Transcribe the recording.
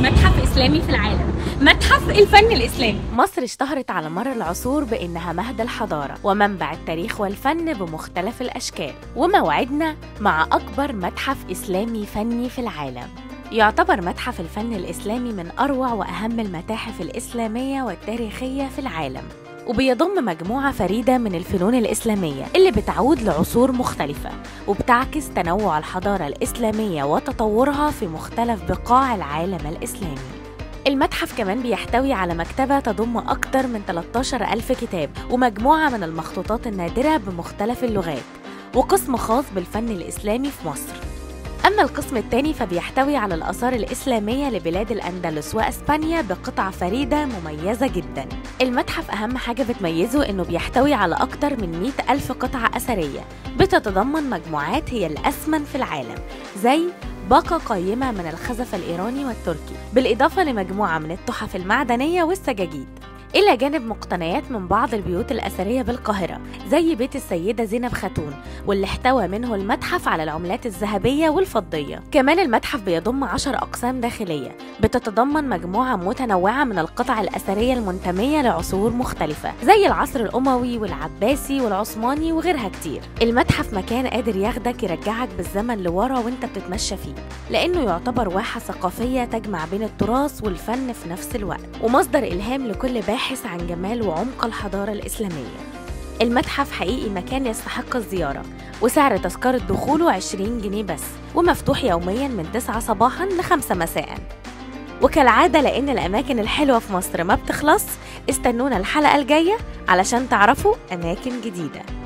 متحف إسلامي في العالم متحف الفن الإسلامي مصر اشتهرت على مر العصور بإنها مهد الحضارة ومنبع التاريخ والفن بمختلف الأشكال وموعدنا مع أكبر متحف إسلامي فني في العالم يعتبر متحف الفن الإسلامي من أروع وأهم المتاحف الإسلامية والتاريخية في العالم وبيضم مجموعة فريدة من الفنون الإسلامية اللي بتعود لعصور مختلفة وبتعكس تنوع الحضارة الإسلامية وتطورها في مختلف بقاع العالم الإسلامي المتحف كمان بيحتوي على مكتبة تضم أكثر من 13 ألف كتاب ومجموعة من المخطوطات النادرة بمختلف اللغات وقسم خاص بالفن الإسلامي في مصر أما القسم الثاني فبيحتوي على الآثار الإسلامية لبلاد الأندلس وأسبانيا بقطع فريدة مميزة جدا المتحف أهم حاجة بتميزه إنه بيحتوي على أكتر من 100 ألف قطعة أثرية بتتضمن مجموعات هي الأثمن في العالم زي باقة قيمة من الخزف الإيراني والتركي بالإضافة لمجموعة من التحف المعدنية والسجاجيد إلى جانب مقتنيات من بعض البيوت الأثرية بالقاهرة زي بيت السيدة زينب خاتون واللي احتوى منه المتحف على العملات الذهبية والفضية كمان المتحف بيضم عشر أقسام داخلية بتتضمن مجموعة متنوعة من القطع الأثرية المنتمية لعصور مختلفة زي العصر الأموي والعباسي والعثماني وغيرها كتير المتحف مكان قادر ياخدك يرجعك بالزمن لورا وانت بتتمشى فيه لأنه يعتبر واحة ثقافية تجمع بين التراث والفن في نفس الوقت ومصدر إلهام لكل باحث عن جمال وعمق الحضارة الإسلامية المتحف حقيقي مكان يستحق الزيارة وسعر تذكرة دخوله 20 جنيه بس ومفتوح يوميا من 9 صباحا ل 5 مساء وكالعادة لأن الأماكن الحلوة في مصر ما بتخلص استنونا الحلقة الجاية علشان تعرفوا أماكن جديدة